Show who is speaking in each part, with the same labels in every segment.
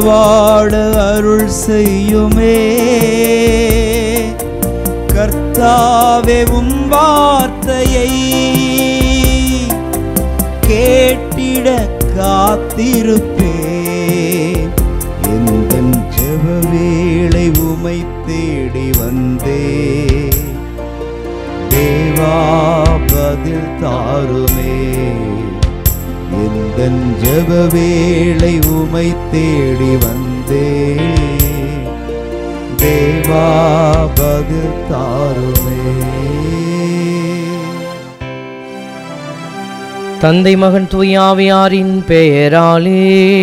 Speaker 1: உறவாட அருள் செய்யுமே கர்த்தாவே உம் வார்த்தையை கேட்டிட காத்திருப்பேன் எந்த ஜெப வேளை உமை தேடி வந்தே தேவா பதில் தாருமே எந்த ஜெப வேளை உமை தேடி வந்தே தேவா பதில் தாருமே
Speaker 2: தந்தை மகன் தூயாவியாரின் பெயராலே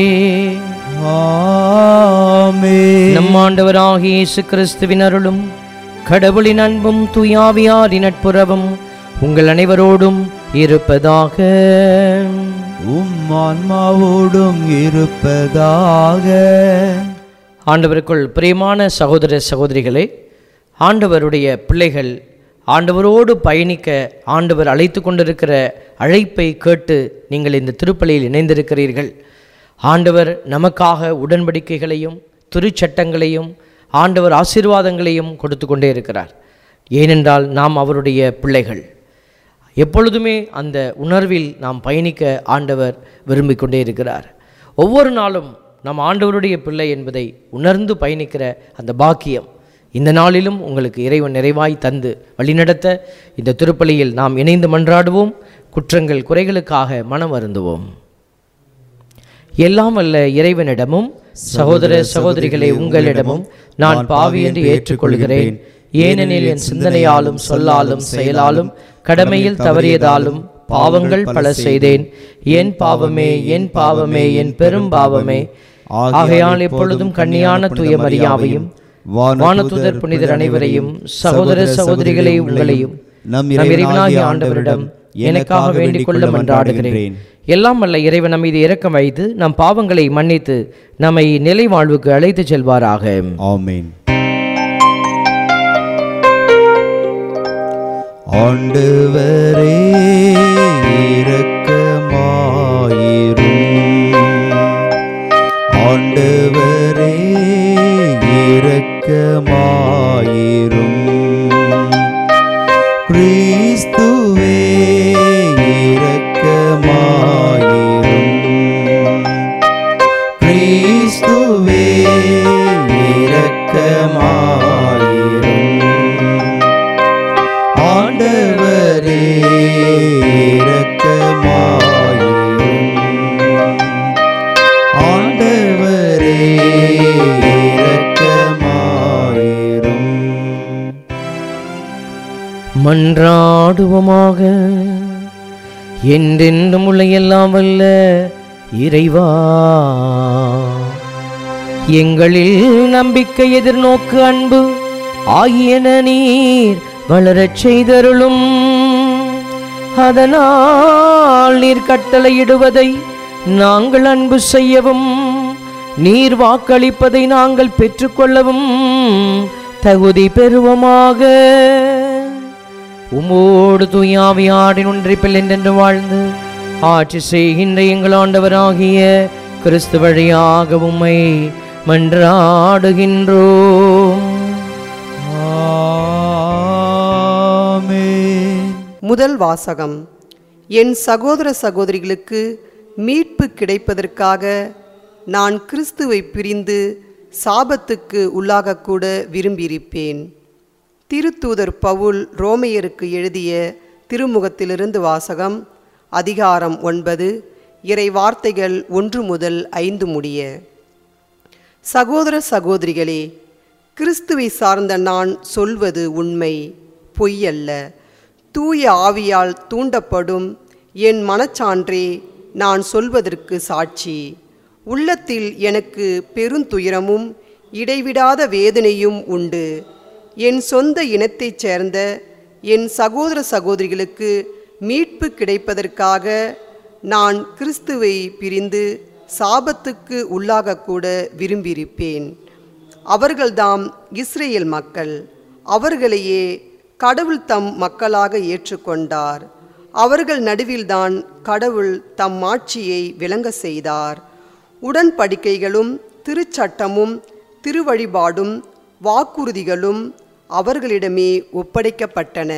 Speaker 1: ஆமென்.
Speaker 2: நம் ஆண்டவராகிய இயேசு கிறிஸ்துவின் அருளும் கடவுளின் அன்பும் தூயாவியாரின் நட்புறவும் உங்கள் அனைவரோடும் இருப்பதாக
Speaker 1: உம் ஆன்மாவோடும் இருப்பதாக
Speaker 2: ஆண்டவருக்குள் பிரியமான சகோதர சகோதரிகளே ஆண்டவருடைய பிள்ளைகள் ஆண்டவரோடு பயணிக்க ஆண்டவர் அழைத்து கொண்டிருக்கிற அழைப்பை கேட்டு நீங்கள் இந்த திருப்பலியில் இணைந்திருக்கிறீர்கள் ஆண்டவர் நமக்காக உடன்படிக்கைகளையும் திருச்சட்டங்களையும் ஆண்டவர் ஆசீர்வாதங்களையும் கொடுத்து கொண்டே இருக்கிறார் ஏனென்றால் நாம் அவருடைய பிள்ளைகள் எப்பொழுதுமே அந்த உணர்வில் நாம் பயணிக்க ஆண்டவர் விரும்பிக் கொண்டே இருக்கிறார் ஒவ்வொரு நாளும் நம் ஆண்டவருடைய பிள்ளை என்பதை உணர்ந்து பயணிக்கிற அந்த பாக்கியம் இந்த நாளிலும் உங்களுக்கு இறைவன் நிறைவாய் தந்து வழிநடத்த இந்த திருப்பலியில் நாம் இணைந்து மன்றாடுவோம் குற்றங்கள் குறைகளுக்காக மனம் வருந்துவோம் எல்லாம் அல்ல இறைவனிடமும் சகோதர சகோதரிகளே உங்களிடமும் நான் பாவி என்று ஏற்றுக்கொள்கிறேன் ஏனெனில் என் சிந்தனையாலும் சொல்லாலும் செயலாலும் கடமையில் தவறியதாலும் பாவங்கள் பல செய்தேன் என் பாவமே என் பாவமே என் பெரும் பாவமே ஆகையால் எப்பொழுதும் கன்னியான தூய மரியாவையும் வானதுதர் புனிதர் அனைவரையும் சகோதர சகோதரிகளை உங்களையும் நம் இறைவனாகிய ஆண்டவரிடம் எனக்காக வேண்டிக் கொள்ள மன்றாடுகிறேன் எல்லாம் அல்ல இறைவன் நம் மீது இரக்கம் வைத்து நம் பாவங்களை மன்னித்து நம்மை நிலை வாழ்வுக்கு அழைத்துச் செல்வாராக
Speaker 1: ஆமென் ஆண்டவரே இரக்கமாயிரும் ஆண்டவரே இரக்கமாயிரும் கிறிஸ்துவே இரக்கமாயிரும் கிறிஸ்துவே இரக்கமாயிரும் ஆண்டவரே இரக்கமாயிரும் ஆண்டவரே இரக்கமாயிரும்
Speaker 2: மன்றாடுவோமாக என்றென்றும் உள்ள எல்லாம் வல்ல இறைவா எங்களில் நம்பிக்கை எதிர்நோக்கு அன்பு ஆகியன நீர் வளரச் செய்தருளும் அதனால் நீர் கட்டளையிடுவதை நாங்கள் அன்பு செய்யவும் நீர் வாக்களிப்பதை நாங்கள் பெற்றுக்கொள்ளவும் தகுதி பெறுவோமாக உமோடு தூயாவியாடின் ஒன்றிப்பில் என்றென்று வாழ்ந்து ஆட்சி செய்கின்ற எங்கள் ஆண்டவராகிய கிறிஸ்து வழியாக உம்மை மன்றாடுகின்றோம்
Speaker 1: ஆமென்
Speaker 3: முதல் வாசகம் என் சகோதர சகோதரிகளுக்கு மீட்பு கிடைப்பதற்காக நான் கிறிஸ்துவை பிரிந்து சாபத்துக்கு உள்ளாகக்கூட விரும்பியிருப்பேன் திருத்தூதர் பவுல் ரோமையருக்கு எழுதிய திருமுகத்திலிருந்து வாசகம் அதிகாரம் ஒன்பது இறை வார்த்தைகள் ஒன்று முதல் ஐந்து முடிய சகோதர சகோதரிகளே கிறிஸ்துவை சார்ந்த நான் சொல்வது உண்மை பொய்யல்ல தூய ஆவியால் தூண்டப்படும் என் மனச்சான்றே நான் சொல்வதற்கு சாட்சி உள்ளத்தில் எனக்கு பெருந்துயரமும் இடைவிடாத வேதனையும் உண்டு என் சொந்த இனத்தைச் சேர்ந்த என் சகோதர சகோதரிகளுக்கு மீட்பு கிடைப்பதற்காக நான் கிறிஸ்துவை பிரிந்து சாபத்துக்கு உள்ளாகக்கூட விரும்பியிருப்பேன் அவர்கள்தாம் இஸ்ரேல் மக்கள் அவர்களையே கடவுள் தம் மக்களாக ஏற்றுக்கொண்டார் அவர்கள் நடுவில்தான் கடவுள் தம் ஆட்சியை விளங்க செய்தார் உடன்படிக்கைகளும் திருச்சட்டமும் திருவழிபாடும் வாக்குறுதிகளும் அவர்களிடமே ஒப்படைக்கப்பட்டன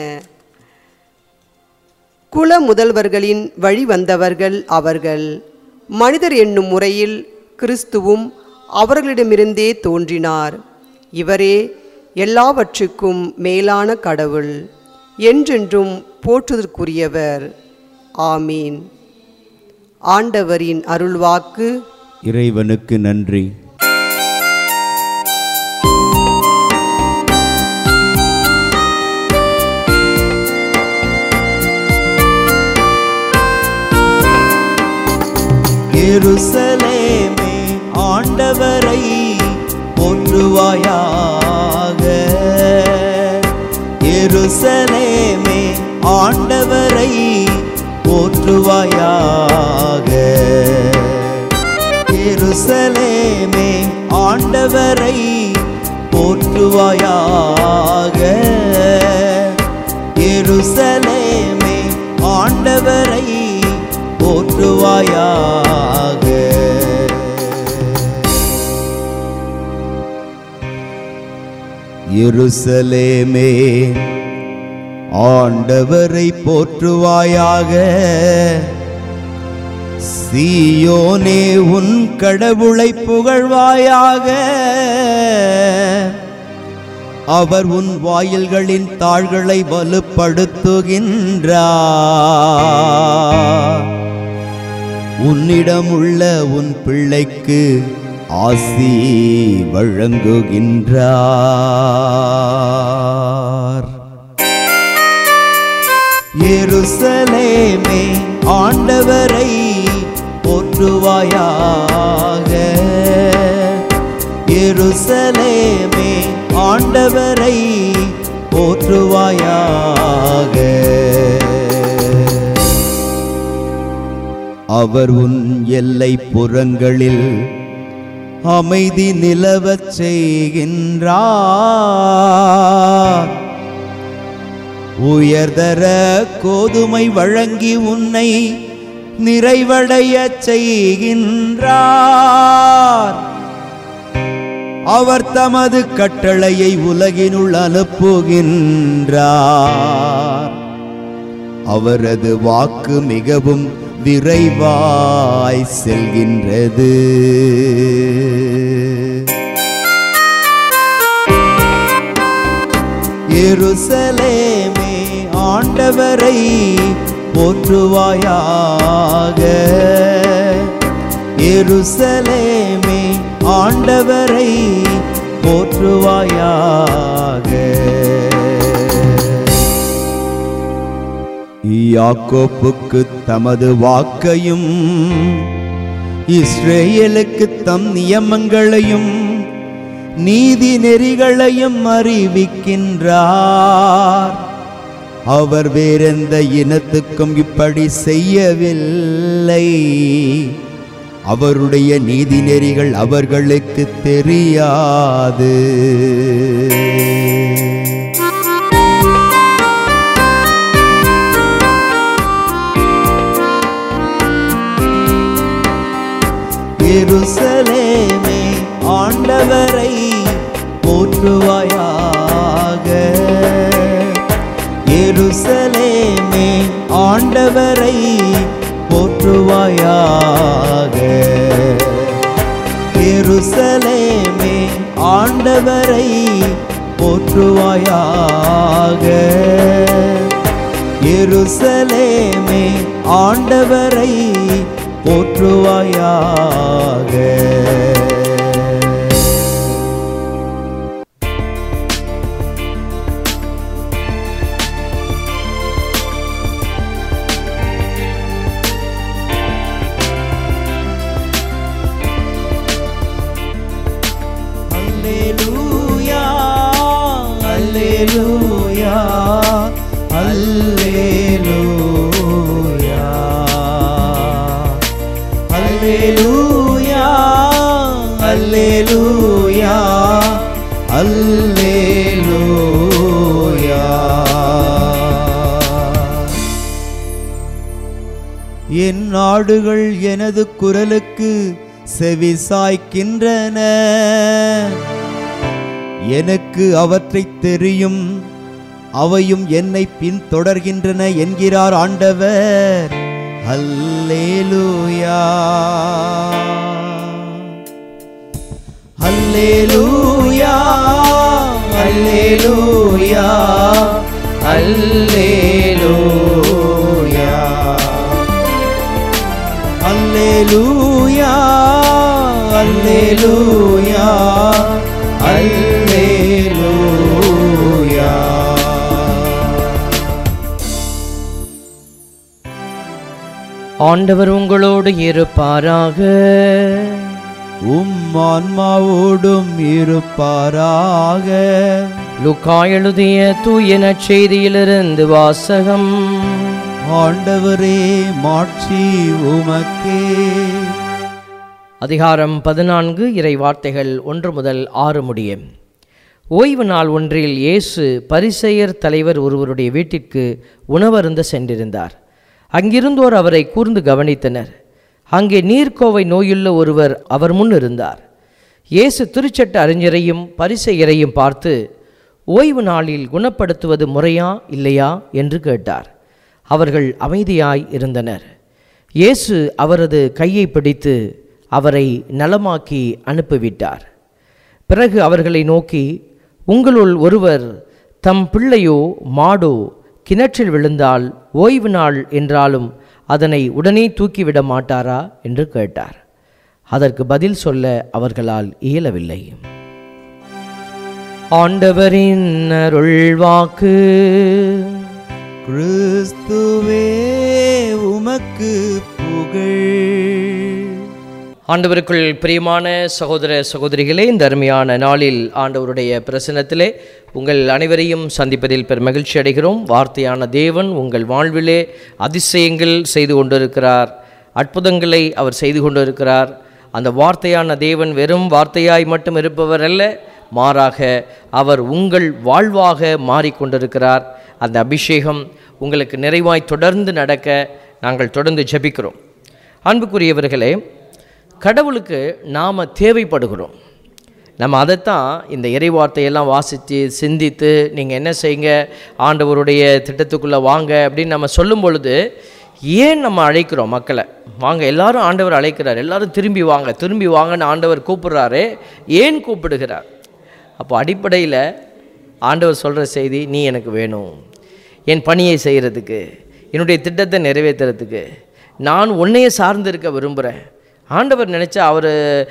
Speaker 3: குல முதல்வர்களின் வழி வந்தவர்கள் அவர்கள் மனிதர் என்னும் முறையில் கிறிஸ்துவும் அவர்களிடமிருந்தே தோன்றினார் இவரே எல்லாவற்றுக்கும் மேலான கடவுள் என்றென்றும் போற்றுதற்குரியவர் ஆமீன் ஆண்டவரின் அருள்வாக்கு
Speaker 1: இறைவனுக்கு நன்றி எருசலேமே ஆண்டவரை போற்றுவாயாக எருசலேமே ஆண்டவரை போற்றுவாயாக எருசலேமே ஆண்டவரை போற்றுவாயாக எருசலேமே ஆண்டவரை போற்றுவாயாக எருசலேமே ஆண்டவரை போற்றுவாயாக சீயோனே உன் கடவுளை புகழ்வாயாக அவர் உன் வாயில்களின் தாள்களை வலுப்படுத்துகின்றார் உன்னிடமுள்ள உன் பிள்ளைக்கு ஆசி வழங்குகின்றார் எருசலேமே ஆண்டவரை போற்றுவாயாக எருசலேமே ஆண்டவரை போற்றுவாயாக அவர் உன் எல்லை புறங்களில் அமைதி நிலவச் செய்கின்றார் உயர்தர கோதுமை வழங்கி உன்னை நிறைவடையச் செய்கின்றார் அவர் தமது கட்டளையை உலகினுள் அனுப்புகின்றார் அவரது வாக்கு மிகவும் விரைவாய் செல்கின்றது எருசலேமே ஆண்டவரை போற்றுவாயாக எருசலேமே ஆண்டவரை போற்றுவாயாக யாக்கோப்புக்கு தமது வாக்கையும் இஸ்ரேலுக்கு தம் நியமங்களையும் நீதி நெறிகளையும் அறிவிக்கின்றார் அவர் வேறெந்த இனத்துக்கும் இப்படி செய்யவில்லை அவருடைய நீதி நெறிகள் அவர்களுக்கு தெரியாது எருசலேமே ஆண்டவரை போற்றுவாயாக எருசலேமே ஆண்டவரை போற்றுவாயாக எருசலேமே ஆண்டவரை போற்றுவாயாக எருசலேமே ஆண்டவரை போற்றுவாயாக அல்லேலூயா அல்லேலூயா அல்லேலூயா அல்லேலூயா அல்லேலூயா அல்லேலூயா என் நாடுகள் எனது குரலுக்கு செவி சாய்க்கின்றன எனக்கு அவற்றை தெரியும் அவையும் என்னை பின்தொடர்கின்றன என்கிறார் ஆண்டவர் அல்லேலூயா அல்லேலூயா அல்லேலூயா அல்லேலூயா அல்லேலூயா அல்லேலூயா அல்லேலூயா
Speaker 2: ஆண்டவர் உங்களோடு இருப்பாராக
Speaker 1: உம் ஆன்மாவோடும் இருப்பாராக
Speaker 2: லுக்கா எழுதிய தூய நற்செய்தியிலிருந்து வாசகம்
Speaker 1: ஆண்டவரே மாட்சி உமக்கே
Speaker 2: அதிகாரம் பதினான்கு இறை வார்த்தைகள் ஒன்று முதல் ஆறு முடியும் ஓய்வு நாள் ஒன்றில் இயேசு பரிசெயர் தலைவர் ஒருவருடைய வீட்டிற்கு உணவருந்த சென்றிருந்தார் அங்கிருந்தோர் அவரை கூர்ந்து கவனித்தனர் அங்கே நீர்க்கோவை நோயுள்ள ஒருவர் அவர் முன் இருந்தார் இயேசு திருச்சட்ட அறிஞரையும் பரிசெயரையும் பார்த்து ஓய்வு நாளில் குணப்படுத்துவது முறையா இல்லையா என்று கேட்டார் அவர்கள் அமைதியாய் இருந்தனர் இயேசு அவரது கையை பிடித்து அவரை நலமாக்கி அனுப்பிவிட்டார் பிறகு அவர்களை நோக்கி உங்களுள் ஒருவர் தம் பிள்ளையோ மாடோ கிணற்றில் விழுந்தால் ஓய்வு நாள் என்றாலும் அதனை உடனே தூக்கிவிட மாட்டாரா என்று கேட்டார் அதற்கு பதில் சொல்ல அவர்களால் இயலவில்லை ஆண்டவரின் அருள்வாக்கு
Speaker 1: கிறிஸ்துவே உமக்கு புகழ்
Speaker 2: ஆண்டவருக்குள் பிரியமான சகோதர சகோதரிகளே இந்த அருமையான நாளில் ஆண்டவருடைய பிரசனத்திலே உங்கள் அனைவரையும் சந்திப்பதில் பெரும் மகிழ்ச்சி அடைகிறோம் வார்த்தையான தேவன் உங்கள் வாழ்விலே அதிசயங்கள் செய்து கொண்டிருக்கிறார் அற்புதங்களை அவர் செய்து கொண்டிருக்கிறார் அந்த வார்த்தையான தேவன் வெறும் வார்த்தையாய் மட்டும் இருப்பவர் அல்ல மாறாக அவர் உங்கள் வாழ்வாக மாறிக்கொண்டிருக்கிறார் அந்த அபிஷேகம் உங்களுக்கு நிறைவாய் தொடர்ந்து நடக்க நாங்கள் தொடர்ந்து ஜெபிக்கிறோம் அன்புக்குரியவர்களே கடவுளுக்கு நாம் தேவைப்படுகிறோம் நம்ம அதைத்தான் இந்த இறை வார்த்தையெல்லாம் வாசித்து சிந்தித்து நீங்கள் என்ன செய்யுங்க ஆண்டவருடைய திட்டத்துக்குள்ளே வாங்க அப்படின்னு நம்ம சொல்லும் பொழுது ஏன் நம்ம அழைக்கிறோம் மக்களை வாங்க எல்லாரும் ஆண்டவர் அழைக்கிறார் எல்லாரும் திரும்பி வாங்க திரும்பி வாங்கன்னு ஆண்டவர் கூப்பிடுறாரு ஏன் கூப்பிடுகிறார் அப்போ அடிப்படையில் ஆண்டவர் சொல்கிற செய்தி நீ எனக்கு வேணும் என் பணியை செய்கிறதுக்கு என்னுடைய திட்டத்தை நிறைவேற்றுறதுக்கு நான் உன்னையே சார்ந்து இருக்க விரும்புகிறேன் ஆண்டவர் நினச்சா அவர்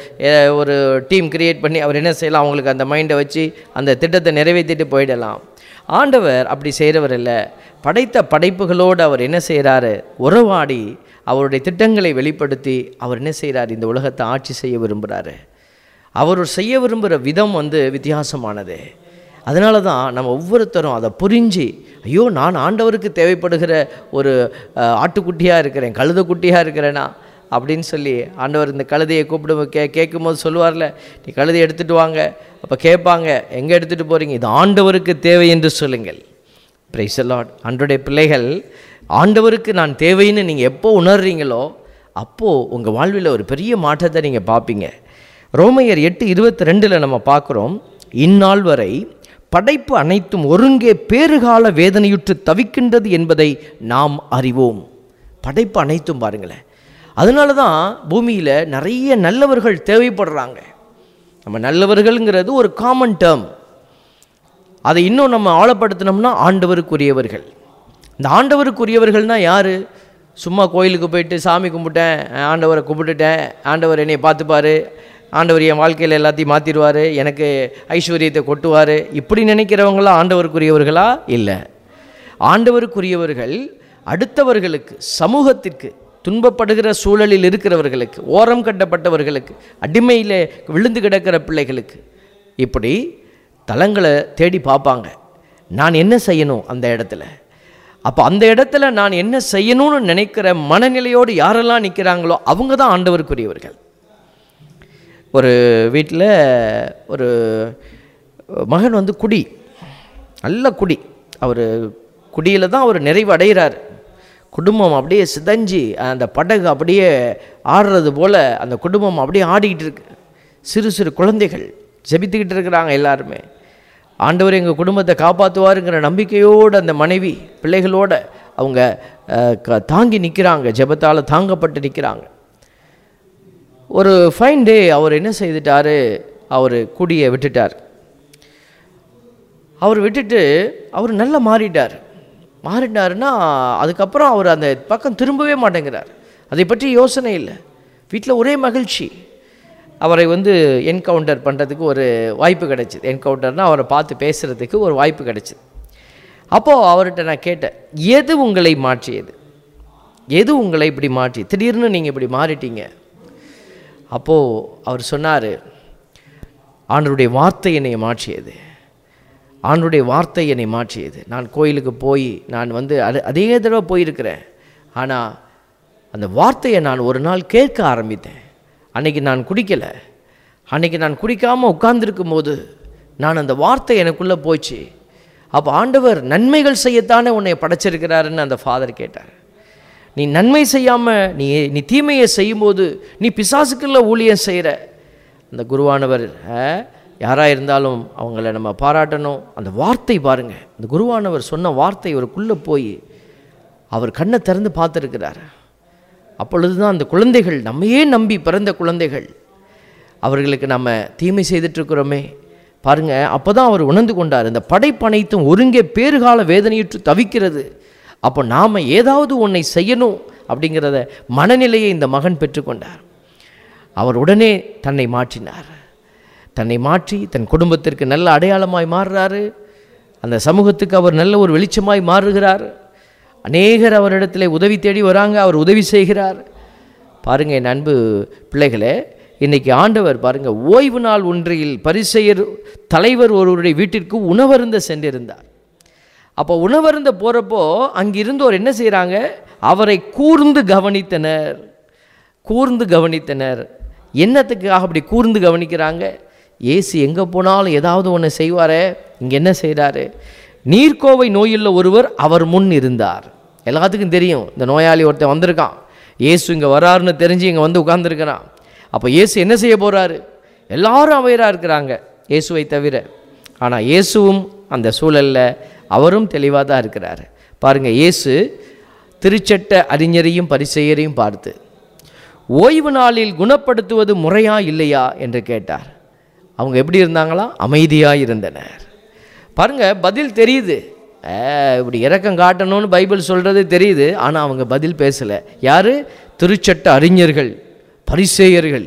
Speaker 2: ஒரு டீம் கிரியேட் பண்ணி அவர் என்ன செய்யலாம் அவங்களுக்கு அந்த மைண்டை வச்சு அந்த திட்டத்தை நிறைவேற்றிட்டு போயிடலாம் ஆண்டவர் அப்படி செய்கிறவர் இல்லை படைத்த படைப்புகளோடு அவர் என்ன செய்கிறாரு உறவாடி அவருடைய திட்டங்களை வெளிப்படுத்தி அவர் என்ன செய்கிறார் இந்த உலகத்தை ஆட்சி செய்ய விரும்புகிறாரு அவர் செய்ய விரும்புகிற விதம் வந்து வித்தியாசமானது அதனால தான் நம்ம ஒவ்வொருத்தரும் அதை புரிஞ்சு ஐயோ நான் ஆண்டவருக்கு தேவைப்படுகிற ஒரு அஹ், ஆட்டுக்குட்டியாக இருக்கிறேன் கழுதைக்குட்டியாக இருக்கிறேனா அப்படின்னு சொல்லி ஆண்டவர் இந்த கழுதையை கூப்பிடு கே கேட்கும்போது சொல்லுவார்ல நீ கழுதையை எடுத்துகிட்டு வாங்க அப்போ கேட்பாங்க எங்கே எடுத்துகிட்டு போகிறீங்க இது ஆண்டவருக்கு தேவை என்று சொல்லுங்கள் பிரைஸ் லார்ட் ஆண்டோடைய பிள்ளைகள் ஆண்டவருக்கு நான் தேவைன்னு நீங்கள் எப்போ உணர்றீங்களோ அப்போது உங்கள் வாழ்வில் ஒரு பெரிய மாற்றத்தை நீங்கள் பார்ப்பீங்க ரோமையர் எட்டு இருபத்தி ரெண்டில் நம்ம பார்க்குறோம் இந்நாள் வரை படைப்பு அனைத்தும் ஒருங்கே பேறுகால வேதனையுற்று தவிக்கின்றது என்பதை நாம் அறிவோம் படைப்பு அனைத்தும் பாருங்களேன் அதனால தான் பூமியில் நிறைய நல்லவர்கள் தேவைப்படுறாங்க நம்ம நல்லவர்கள்ங்கிறது ஒரு காமன் டேர்ம் அதை இன்னும் நம்ம ஆழப்படுத்தினோம்னா ஆண்டவருக்குரியவர்கள் இந்த ஆண்டவருக்குரியவர்கள்னா யார் சும்மா கோயிலுக்கு போயிட்டு சாமி கும்பிட்டேன் ஆண்டவரை கும்பிட்டுட்டேன் ஆண்டவர் என்னை பார்த்துப்பாரு ஆண்டவர் என் வாழ்க்கையில் எல்லாத்தையும் மாற்றிடுவார் எனக்கு ஐஸ்வர்யத்தை கொட்டுவார் இப்படி நினைக்கிறவங்களாம் ஆண்டவருக்குரியவர்களா இல்லை ஆண்டவருக்குரியவர்கள் அடுத்தவர்களுக்கு சமூகத்திற்கு துன்பப்படுகிற சூழலில் இருக்கிறவர்களுக்கு ஓரம் கட்டப்பட்டவர்களுக்கு அடிமையில் விழுந்து கிடக்கிற பிள்ளைகளுக்கு இப்படி தலங்களை தேடி பார்ப்பாங்க நான் என்ன செய்யணும் அந்த இடத்துல அப்போ அந்த இடத்துல நான் என்ன செய்யணும்னு நினைக்கிற மனநிலையோடு யாரெல்லாம் நிற்கிறாங்களோ அவங்க தான் ஆண்டவருக்குரியவர்கள் ஒரு வீட்டில் ஒரு மகன் வந்து குடி நல்ல குடி அவர் குடியில் தான் அவர் நிறைவு அடைகிறார் குடும்பம் அப்படியே சிதஞ்சு அந்த படகு அப்படியே ஆடுறது போல் அந்த குடும்பம் அப்படியே ஆடிக்கிட்டு இருக்கு சிறு சிறு குழந்தைகள் ஜெபித்துக்கிட்டு இருக்கிறாங்க எல்லாருமே ஆண்டவர் எங்கள் குடும்பத்தை காப்பாற்றுவாருங்கிற நம்பிக்கையோடு அந்த மனைவி பிள்ளைகளோட அவங்க அஹ், க- தாங்கி நிற்கிறாங்க ஜெபத்தால் தாங்கப்பட்டு நிற்கிறாங்க ஒரு ஃபைன் டே அவர் என்ன செய்துட்டாரு அவர் குடியை விட்டுட்டார் அவர் விட்டுட்டு அவர் நல்லா மாறிட்டார் மாறிட்டாருன்னா அதுக்கப்புறம் அவர் அந்த பக்கம் திரும்பவே மாட்டேங்கிறார் அதை பற்றி யோசனை இல்லை வீட்டில் ஒரே மகிழ்ச்சி அவரை வந்து என்கவுண்டர் பண்ணுறதுக்கு ஒரு வாய்ப்பு கிடைச்சிது என்கவுண்டர்னால் அவரை பார்த்து பேசுகிறதுக்கு ஒரு வாய்ப்பு கிடைச்சிது அப்போது அவர்கிட்ட நான் கேட்டேன் எது உங்களை மாற்றியது எது உங்களை இப்படி மாற்றி திடீர்னு நீங்கள் இப்படி மாறிட்டீங்க அப்போது அவர் சொன்னார் ஆண்டருடைய வார்த்தை என்னை மாற்றியது ஆண்டருடைய வார்த்தை என்னை மாற்றியது நான் கோயிலுக்கு போய் நான் வந்து அது அதே தடவை போயிருக்கிறேன் ஆனால் அந்த வார்த்தையை நான் ஒரு நாள் கேட்க ஆரம்பித்தேன் அன்னைக்கு நான் குடிக்கலை அன்னைக்கு நான் குடிக்காமல் உட்கார்ந்திருக்கும் போது நான் அந்த வார்த்தை எனக்குள்ளே போச்சு அப்போ ஆண்டவர் நன்மைகள் செய்யத்தானே உன்னை படைச்சிருக்கிறாருன்னு அந்த ஃபாதர் கேட்டார் நீ நன்மை செய்யாமல் நீ நீ தீமையை செய்யும்போது நீ பிசாசுக்குள்ள ஊழியம் செய்கிற அந்த குருவானவர் யாராக இருந்தாலும் அவங்கள நம்ம பாராட்டணும் அந்த வார்த்தை பாருங்க அந்த குருவானவர் சொன்ன வார்த்தை அவருக்குள்ளே போய் அவர் கண்ணை திறந்து பார்த்துருக்கிறார் அப்பொழுது தான் அந்த குழந்தைகள் நம்மையே நம்பி பிறந்த குழந்தைகள் அவர்களுக்கு நம்ம தீமை செய்துட்ருக்கிறோமே பாருங்க அப்போ தான் அவர் உணர்ந்து கொண்டார் இந்த படைப்பனைத்தும் ஒருங்கே பேறுகால வேதனையுற்று தவிக்கிறது அப்போ நாம் ஏதாவது ஒன்றை செய்யணும் அப்படிங்கிறத மனநிலையை இந்த மகன் பெற்றுக்கொண்டார் அவர் உடனே தன்னை மாற்றினார் தன்னை மாற்றி தன் குடும்பத்திற்கு நல்ல அடையாளமாய் மாறுறாரு அந்த சமூகத்துக்கு அவர் நல்ல ஒரு வெளிச்சமாய் மாறுகிறார் அநேகர் அவரிடத்திலே உதவி தேடி வராங்க அவர் உதவி செய்கிறார் பாருங்க என் அன்பு பிள்ளைகளே இன்னைக்கு ஆண்டவர் பாருங்க ஓய்வு நாள் ஒன்றில் பரிசெயர் தலைவர் ஒருவருடைய வீட்டிற்கு உணவருந்த சென்றிருந்தார் அப்போ உணவருந்த போகிறப்போ அங்கிருந்தோர் என்ன செய்கிறாங்க அவரை கூர்ந்து கவனித்தனர் கூர்ந்து கவனித்தனர் என்னத்துக்காக அப்படி கூர்ந்து கவனிக்கிறாங்க இயேசு எங்கே போனாலும் ஏதாவது ஒன்று செய்வாரே இங்கே என்ன செய்கிறாரு நீர்க்கோவை நோயுள்ள ஒருவர் அவர் முன் இருந்தார் எல்லாத்துக்கும் தெரியும் இந்த நோயாளி ஒருத்தன் வந்திருக்கான் இயேசு இங்கே வராருன்னு தெரிஞ்சு இங்கே வந்து உட்கார்ந்துருக்கிறான் அப்போ இயேசு என்ன செய்ய போகிறாரு எல்லாரும் அவையராக இருக்கிறாங்க இயேசுவை தவிர ஆனால் இயேசுவும் அந்த சூழலில் அவரும் தெளிவாக தான் இருக்கிறார் பாருங்கள் இயேசு திருச்சட்ட அறிஞரையும் பரிசெயரையும் பார்த்து ஓய்வு நாளில் குணப்படுத்துவது முறையா இல்லையா என்று கேட்டார் அவங்க எப்படி இருந்தாங்களா அமைதியாக இருந்தனர் பாருங்க பதில் தெரியுது ஆ, இப்படி இரக்கம் காட்டணும்னு பைபிள் சொல்கிறது தெரியுது ஆனால் அவங்க பதில் பேசலை யார் திருச்சட்ட அறிஞர்கள் பரிசேயர்கள்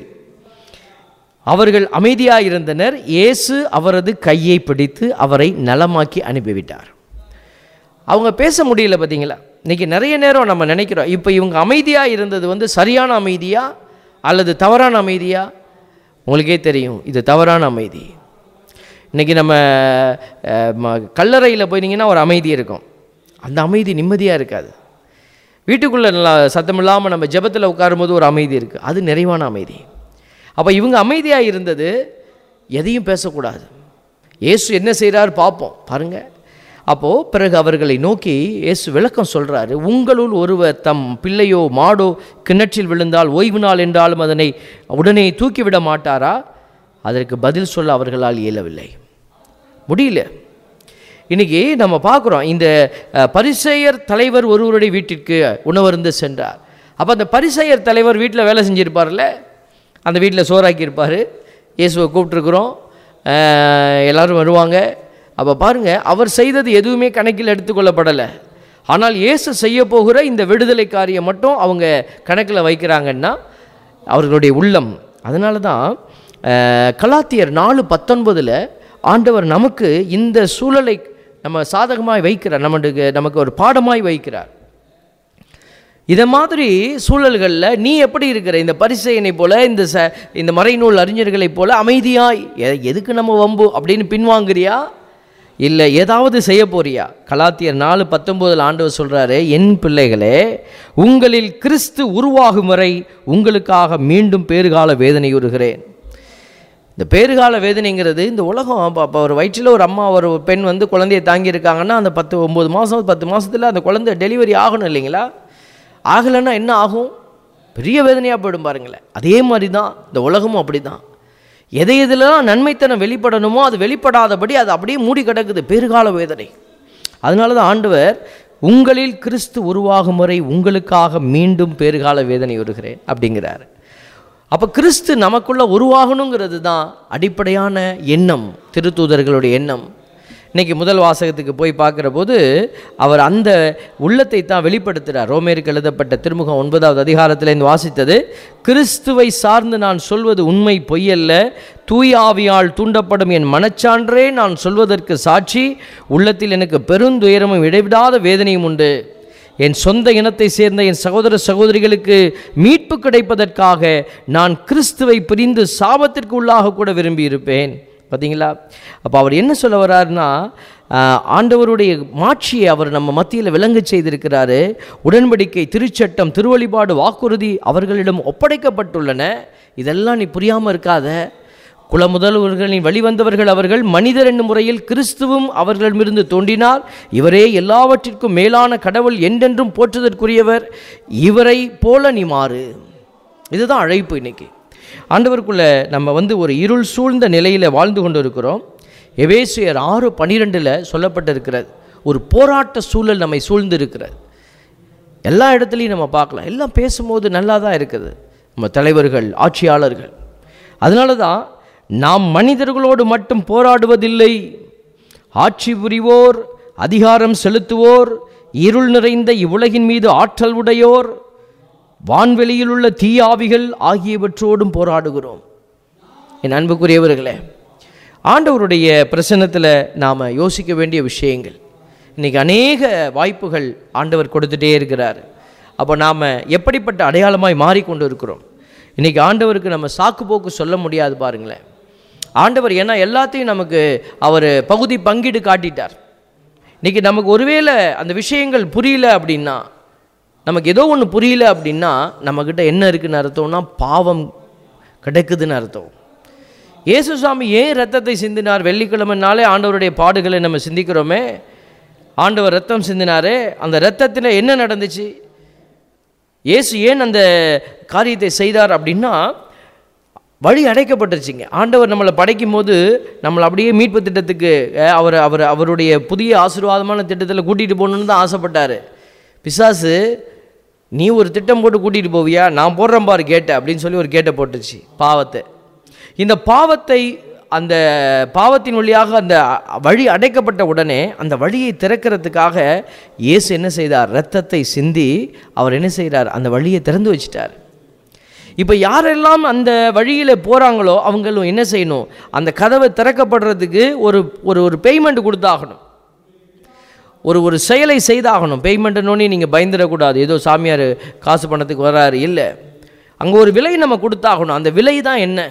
Speaker 2: அவர்கள் அமைதியாக இருந்தனர் இயேசு அவரது கையை பிடித்து அவரை நலமாக்கி அனுப்பிவிட்டார் அவங்க பேச முடியல பார்த்தீங்களா இன்றைக்கி நிறைய நேரம் நம்ம நினைக்கிறோம் இப்போ இவங்க அமைதியாக இருந்தது வந்து சரியான அமைதியா அல்லது தவறான அமைதியா உங்களுக்கே தெரியும் இது தவறான அமைதி இன்றைக்கி நம்ம அஹ், ம- கல்லறையில் போயிருந்தீங்கன்னா ஒரு அமைதி இருக்கும் அந்த அமைதி நிம்மதியாக இருக்காது வீட்டுக்குள்ளே நல்லா சத்தம் இல்லாமல் நம்ம ஜெபத்தில் உட்காரும்போது ஒரு அமைதி இருக்குது அது நிறைவான அமைதி அப்போ இவங்க அமைதியாக இருந்தது எதையும் பேசக்கூடாது இயேசு என்ன செய்கிறார் பார்ப்போம் பாருங்க அப்போது பிறகு அவர்களை நோக்கி இயேசு விளக்கம் சொல்கிறாரு உங்களுள் ஒருவர் தம் பிள்ளையோ மாடோ கிணற்றில் விழுந்தால் ஓய்வு நாள் என்றாலும் அதனை உடனே தூக்கிவிட மாட்டாரா அதற்கு பதில் சொல்ல அவர்களால் இயலவில்லை முடியல இன்னைக்கு நம்ம பார்க்குறோம் இந்த அஹ், பரிசேயர் தலைவர் ஒருவருடைய வீட்டிற்கு உணவருந்து சென்றார் அப்போ அந்த பரிசேயர் தலைவர் வீட்டில் வேலை செஞ்சுருப்பார்ல அந்த வீட்டில் சோறாக்கியிருப்பார் இயேசுவை கூப்பிட்ருக்குறோம் எல்லாரும் வருவாங்க அப்போ பாருங்கள் அவர் செய்தது எதுவுமே கணக்கில் எடுத்துக்கொள்ளப்படலை ஆனால் இயேசு செய்ய போகிற இந்த விடுதலை காரியம் மட்டும் அவங்க கணக்கில் வைக்கிறாங்கன்னா அவர்களுடைய உள்ளம் அதனால தான் அஹ், கலாத்தியர் நாலு பத்தொன்பதில் ஆண்டவர் நமக்கு இந்த சூழலை நம்ம சாதகமாய் வைக்கிறார் நமக்கு நமக்கு ஒரு பாடமாய் வைக்கிறார் இதை மாதிரி சூழல்களில் நீ எப்படி இருக்கிற இந்த பரிசையனை போல இந்த ச இந்த மறைநூல் அறிஞர்களைப் போல அமைதியாய் எ- எதுக்கு நம்ம வம்பு அப்படின்னு பின்வாங்குறியா இல்லை ஏதாவது செய்ய போறியா கலாத்தியர் நாலு பத்தொம்போதில் ஆண்டவர் சொல்கிறாரு என் பிள்ளைகளே உங்களில் கிறிஸ்து உருவாகும் வரை உங்களுக்காக மீண்டும் பேறுகால வேதனையுறுகிறேன் இந்த பேறுகால வேதனைங்கிறது இந்த உலகம் அப்போ ஒரு வயிற்றில் ஒரு அம்மா ஒரு பெண் வந்து குழந்தையை தாங்கியிருக்காங்கன்னா அந்த பத்து ஒம்பது மாதம் பத்து மாதத்தில் அந்த குழந்தை டெலிவரி ஆகணும் இல்லைங்களா ஆகலைன்னா என்ன ஆகும் பெரிய வேதனையாக போயிடும் பாருங்களேன் அதே மாதிரி தான் இந்த உலகமும் அப்படி தான் எதை எதுலலாம் நன்மைத்தனம் வெளிப்படணுமோ அது வெளிப்படாதபடி அது அப்படியே மூடி கிடக்குது பெருகால வேதனை அதனால தான் ஆண்டவர் உங்களில் கிறிஸ்து உருவாகும் வரை உங்களுக்காக மீண்டும் பேறுகால வேதனை வருகிறேன் அப்படிங்கிறார் அப்போ கிறிஸ்து நமக்குள்ள உருவாகணுங்கிறது தான் அடிப்படையான எண்ணம் திருத்தூதர்களுடைய எண்ணம் இன்னைக்கு முதல் வாசகத்துக்கு போய் பார்க்குற போது அவர் அந்த உள்ளத்தை தான் வெளிப்படுத்துகிறார் ரோமேருக்கு எழுதப்பட்ட திருமுகம் ஒன்பதாவது அதிகாரத்தில் இருந்து வாசித்தது கிறிஸ்துவை சார்ந்து நான் சொல்வது உண்மை பொய்யல்ல தூய ஆவியால் தூண்டப்படும் என் மனச்சான்றே நான் சொல்வதற்கு சாட்சி உள்ளத்தில் எனக்கு பெருந்துயரமும் இடைவிடாத வேதனையும் உண்டு என் சொந்த இனத்தை சேர்ந்த என் சகோதர சகோதரிகளுக்கு மீட்பு கிடைப்பதற்காக நான் கிறிஸ்துவை பிரிந்து சாபத்திற்கு உள்ளாக கூட விரும்பியிருப்பேன் பார்த்தீங்களா அப்போ அவர் என்ன சொல்ல வர்றாருன்னா ஆஹ், ஆண்டவருடைய மாட்சியை அவர் நம்ம மத்தியில் விளங்க செய்திருக்கிறாரு உடன்படிக்கை திருச்சட்டம் திருவழிபாடு வாக்குறுதி அவர்களிடம் ஒப்படைக்கப்பட்டுள்ளன இதெல்லாம் நீ புரியாமல் இருக்காத குலமுதல்வர்களின் வழிவந்தவர்கள் அவர்கள் மனிதர் என்னும் முறையில் கிறிஸ்துவும் அவர்களிடமிருந்து தோன்றினார் இவரே எல்லாவற்றிற்கும் மேலான கடவுள் என்றென்றும் போற்றுதற்குரியவர் இவரை போல நீ மாறு இதுதான் அழைப்பு இன்னைக்கு ஆண்டவருக்குள்ள நம்ம வந்து ஒரு இருள் சூழ்ந்த நிலையில் வாழ்ந்து கொண்டு இருக்கிறோம் எவேசியர் ஆறு பன்னிரெண்டில் சொல்லப்பட்டிருக்கிறது ஒரு போராட்ட சூழல் நம்மை சூழ்ந்து இருக்கிறது எல்லா இடத்துலையும் நம்ம பார்க்கலாம் எல்லாம் பேசும்போது நல்லா தான் இருக்குது நம்ம தலைவர்கள் ஆட்சியாளர்கள் அதனால தான் நாம் மனிதர்களோடு மட்டும் போராடுவதில்லை ஆட்சி புரிவோர் அதிகாரம் செலுத்துவோர் இருள் நிறைந்த இவ்வுலகின் மீது ஆற்றல் உடையோர் வான்வெளியில் உள்ள தீயாவிகள் ஆகியவற்றோடும் போராடுகிறோம் என் அன்புக்குரியவர்களே ஆண்டவருடைய பிரசன்னத்தில் நாம் யோசிக்க வேண்டிய விஷயங்கள் இன்றைக்கி அநேக வாய்ப்புகள் ஆண்டவர் கொடுத்துட்டே இருக்கிறார் அப்போ நாம் எப்படிப்பட்ட அடையாளமாய் மாறிக்கொண்டு இருக்கிறோம் இன்றைக்கி ஆண்டவருக்கு நம்ம சாக்கு போக்கு சொல்ல முடியாது பாருங்களேன் ஆண்டவர் ஏன்னா எல்லாத்தையும் நமக்கு அவர் பகுதி பங்கீடு காட்டிட்டார் இன்றைக்கி நமக்கு ஒருவேளை அந்த விஷயங்கள் புரியல அப்படின்னா நமக்கு ஏதோ ஒன்று புரியல அப்படின்னா நம்மக்கிட்ட என்ன இருக்குன்னு அர்த்தம்னா பாவம் கிடைக்குதுன்னு அர்த்தம் இயேசுசாமி ஏன் ரத்தத்தை சிந்தினார் வெள்ளிக்கிழமைனாலே ஆண்டவருடைய பாடுகளை நம்ம சிந்திக்கிறோமே ஆண்டவர் ரத்தம் சிந்தினாரே அந்த ரத்தத்தில் என்ன நடந்துச்சு இயேசு ஏன் அந்த காரியத்தை செய்தார் அப்படின்னா வழி அடைக்கப்பட்டுருச்சுங்க ஆண்டவர் நம்மளை படைக்கும் போது நம்மளை அப்படியே மீட்பு திட்டத்துக்கு அஹ், அவர் அவர் அவருடைய புதிய ஆசீர்வாதமான திட்டத்தில் கூட்டிகிட்டு போகணுன்னு தான் ஆசைப்பட்டார் பிசாசு நீ ஒரு திட்டம் போட்டு கூட்டிகிட்டு போவியா நான் போடுறேன் பாரு கேட்ட அப்படின்னு சொல்லி ஒரு கேட்டை போட்டுச்சு பாவத்தை இந்த பாவத்தை அந்த பாவத்தின் வழியாக அந்த வழி அடைக்கப்பட்ட உடனே அந்த வழியை திறக்கிறதுக்காக இயேசு என்ன செய்தார் இரத்தத்தை சிந்தி அவர் என்ன செய்கிறார் அந்த வழியை திறந்து வச்சிட்டார் இப்போ யாரெல்லாம் அந்த வழியில் போகிறாங்களோ அவங்களும் என்ன செய்யணும் அந்த கதவை திறக்கப்படுறதுக்கு ஒரு ஒரு ஒரு பேய்மெண்ட் கொடுத்தாகணும் ஒரு ஒரு செயலை செய்தாகணும் பேய்மெண்ட்டுனோடனே நீங்கள் பயந்துடக்கூடாது ஏதோ சாமியார் காசு பணத்துக்கு வர்றாரு இல்லை அங்கே ஒரு விலை நம்ம கொடுத்தாகணும் அந்த விலை தான் என்ன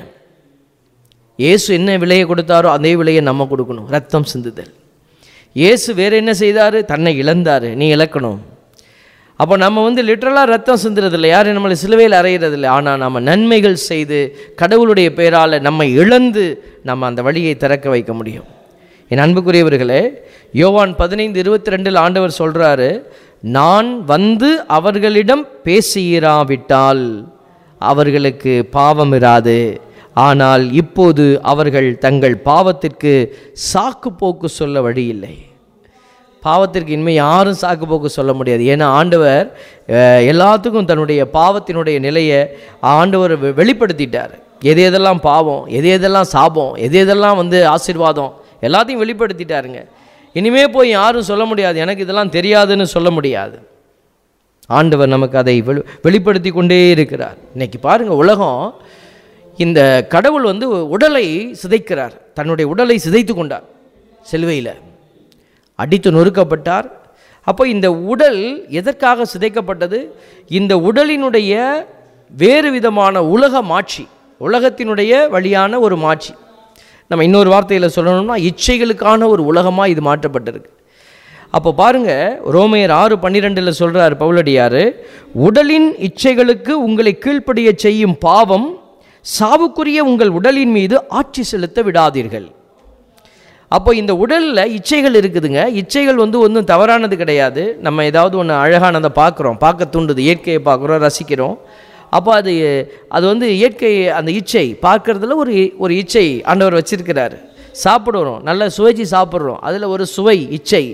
Speaker 2: இயேசு என்ன விலையை கொடுத்தாரோ அதே விலையை நம்ம கொடுக்கணும் ரத்தம் சிந்துதல் இயேசு வேற என்ன செய்தார் தன்னை இழந்தார் நீ இழக்கணும் அப்போ நம்ம வந்து லிட்ரலாக ரத்தம் சிந்துறதில்லை யாரும் நம்மளை சிலுவையில் அறையிறதில்லை ஆனால் நம்ம நன்மைகள் செய்து கடவுளுடைய பெயரால் நம்மை இழந்து நம்ம அந்த வழியை திறக்க வைக்க முடியும் என் அன்புக்குரியவர்களே யோவான் பதினைந்து இருபத்தி ரெண்டில் ஆண்டவர் சொல்கிறாரு நான் வந்து அவர்களிடம் பேசியிராவிட்டால் அவர்களுக்கு பாவம் இராது ஆனால் இப்போது அவர்கள் தங்கள் பாவத்திற்கு சாக்கு போக்கு சொல்ல வழி இல்லை பாவத்திற்கு இனிமேல் யாரும் சாக்கு போக்கு சொல்ல முடியாது ஏன்னா ஆண்டவர் அஹ், எல்லாத்துக்கும் தன்னுடைய பாவத்தினுடைய நிலையை ஆண்டவர் வெ- வெளிப்படுத்திட்டார் எது எதெல்லாம் பாவம் எது எதெல்லாம் சாபம் எது எதெல்லாம் வந்து ஆசீர்வாதம் எல்லாத்தையும் வெளிப்படுத்திட்டாருங்க இனிமே போய் யாரும் சொல்ல முடியாது எனக்கு இதெல்லாம் தெரியாதுன்னு சொல்ல முடியாது ஆண்டவர் நமக்கு அதை வெளி வெளிப்படுத்தி கொண்டே இருக்கிறார் இன்னைக்கு பாருங்க உலகம் இந்த கடவுள் வந்து உடலை சிதைக்கிறார் தன்னுடைய உடலை சிதைத்து கொண்டார் சிலுவையில் அடித்து நொறுக்கப்பட்டார் அப்போ இந்த உடல் எதற்காக சிதைக்கப்பட்டது இந்த உடலினுடைய வேறு விதமான உலக மாட்சி உலகத்தினுடைய வழியான ஒரு மாட்சி நம்ம இன்னொரு வார்த்தையில் சொல்லணும்னா இச்சைகளுக்கான ஒரு உலகமாக இது மாற்றப்பட்டிருக்கு அப்போ பாருங்க ரோமையர் ஆறு பன்னிரெண்டில் சொல்கிறார் பவுலடியார் உடலின் இச்சைகளுக்கு உங்களை கீழ்ப்படிய செய்யும் பாவம் சாவுக்குரிய உங்கள் உடலின் மீது ஆட்சி செலுத்த விடாதீர்கள் அப்போ இந்த உடலில் இச்சைகள் இருக்குதுங்க இச்சைகள் வந்து ஒன்றும் தவறானது கிடையாது நம்ம ஏதாவது ஒன்று அழகானதை பார்க்குறோம் பார்க்க தூண்டுது இயற்கையை பார்க்குறோம் ரசிக்கிறோம் அப்போ அது அது வந்து இயற்கை அந்த இச்சை பார்க்கறதுல ஒரு ஒரு இச்சை ஆண்டவர் வச்சிருக்கிறாரு சாப்பிடுறோம் நல்ல சுவைச்சி சாப்பிட்றோம் அதில் ஒரு சுவை இச்சை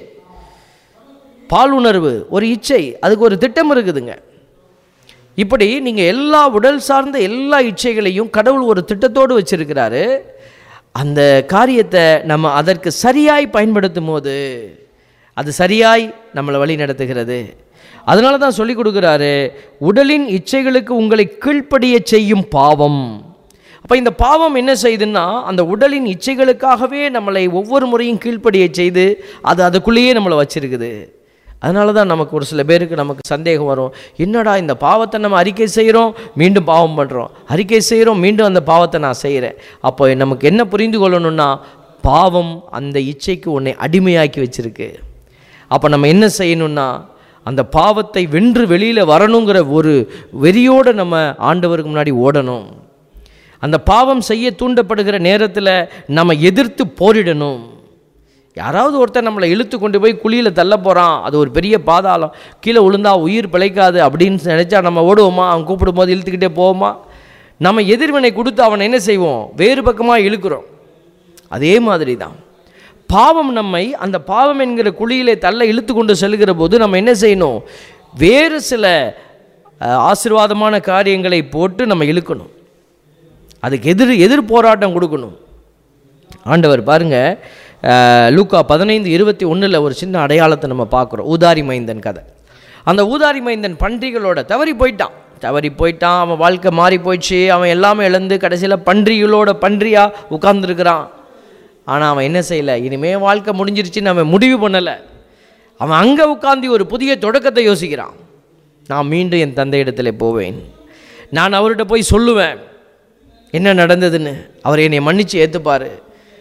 Speaker 2: பாலுணர்வு ஒரு இச்சை அதுக்கு ஒரு திட்டம் இருக்குதுங்க இப்படி நீங்கள் எல்லா உடல் சார்ந்த எல்லா இச்சைகளையும் கடவுள் ஒரு திட்டத்தோடு வச்சிருக்கிறாரு அந்த காரியத்தை நம்ம அதற்கு சரியாய் பயன்படுத்தும் போது அது சரியாய் நம்மளை வழி நடத்துகிறது அதனால தான் சொல்லி கொடுக்குறாரு உடலின் இச்சைகளுக்கு உங்களை கீழ்ப்படிய செய்யும் பாவம் அப்போ இந்த பாவம் என்ன செய்யுதுன்னா அந்த உடலின் இச்சைகளுக்காகவே நம்மளை ஒவ்வொரு முறையும் கீழ்ப்படிய செய்து அது அதுக்குள்ளேயே நம்மளை வச்சிருக்குது அதனால தான் நமக்கு ஒரு சில பேருக்கு நமக்கு சந்தேகம் வரும் என்னடா இந்த பாவத்தை நம்ம அறிக்கை செய்கிறோம் மீண்டும் பாவம் பண்ணுறோம் அறிக்கை செய்கிறோம் மீண்டும் அந்த பாவத்தை நான் செய்கிறேன் அப்போ நமக்கு என்ன புரிந்து கொள்ளணும்னா பாவம் அந்த இச்சைக்கு உன்னை அடிமையாக்கி வச்சிருக்கு அப்போ நம்ம என்ன செய்யணும்னா அந்த பாவத்தை வென்று வெளியில் வரணுங்கிற ஒரு வெறியோடு நம்ம ஆண்டவருக்கு முன்னாடி ஓடணும் அந்த பாவம் செய்ய தூண்டப்படுகிற நேரத்தில் நம்ம எதிர்த்து போரிடணும் யாராவது ஒருத்தர் நம்மளை இழுத்து கொண்டு போய் குழியில் தள்ள போகிறான் அது ஒரு பெரிய பாதாளம் கீழே விழுந்தா உயிர் பிழைக்காது அப்படின்னு நினச்சா நம்ம ஓடுவோமா அவன் கூப்பிடும்போது இழுத்துக்கிட்டே போவோமா நம்ம எதிர்வினை கொடுத்து அவனை என்ன செய்வோம் வேறு பக்கமாக இழுக்கிறோம் அதே மாதிரி தான் பாவம் நம்மை அந்த பாவம் என்கிற குழியிலே தள்ள இழுத்து கொண்டு செல்கிற போது நம்ம என்ன செய்யணும் வேறு சில அஹ், ஆசீர்வாதமான காரியங்களை போட்டு நம்ம இழுக்கணும் அதுக்கு எதிர் எதிர் போராட்டம் கொடுக்கணும் ஆண்டவர் பாருங்க அஹ், லூக்கா பதினைந்து இருபத்தி ஒன்றில் ஒரு சின்ன அடையாளத்தை நம்ம பார்க்குறோம் ஊதாரி மைந்தன் கதை அந்த ஊதாரி மைந்தன் பன்றிகளோட தவறி போயிட்டான் தவறி போயிட்டான் அவன் வாழ்க்கை மாறி போயிடுச்சு அவன் எல்லாமே இழந்து கடைசியில் பன்றிகளோட பன்றியாக உட்கார்ந்துருக்கிறான் ஆனால் அவன் என்ன செய்யலை இனிமே வாழ்க்கை முடிஞ்சிருச்சுன்னு அவன் முடிவு பண்ணலை அவன் அங்கே உட்காந்து ஒரு புதிய தொடக்கத்தை யோசிக்கிறான் நான் மீண்டும் என் தந்தையிடத்தில் போவேன் நான் அவர்கிட்ட போய் சொல்லுவேன் என்ன நடந்ததுன்னு அவர் என்னை மன்னிச்சு ஏற்றுப்பார்